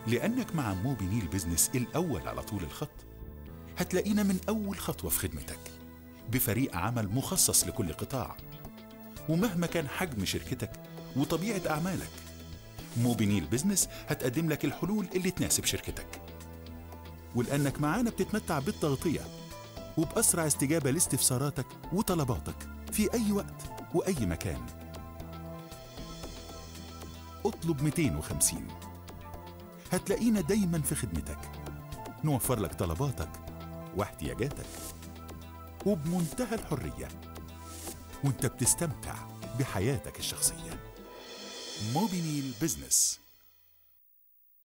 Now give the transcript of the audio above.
لأنك مع موبينيل بزنس الأول على طول الخط هتلاقينا من أول خطوة في خدمتك بفريق عمل مخصص لكل قطاع ومهما كان حجم شركتك وطبيعة أعمالك موبينيل بزنس هتقدم لك الحلول اللي تناسب شركتك ولأنك معانا بتتمتع بالتغطية وبأسرع استجابة لاستفساراتك وطلباتك في أي وقت وأي مكان اطلب 250 هتلاقينا دايما في خدمتك نوفر لك طلباتك واحتياجاتك وبمنتهى الحرية وانت بتستمتع بحياتك الشخصية موبينيل بزنس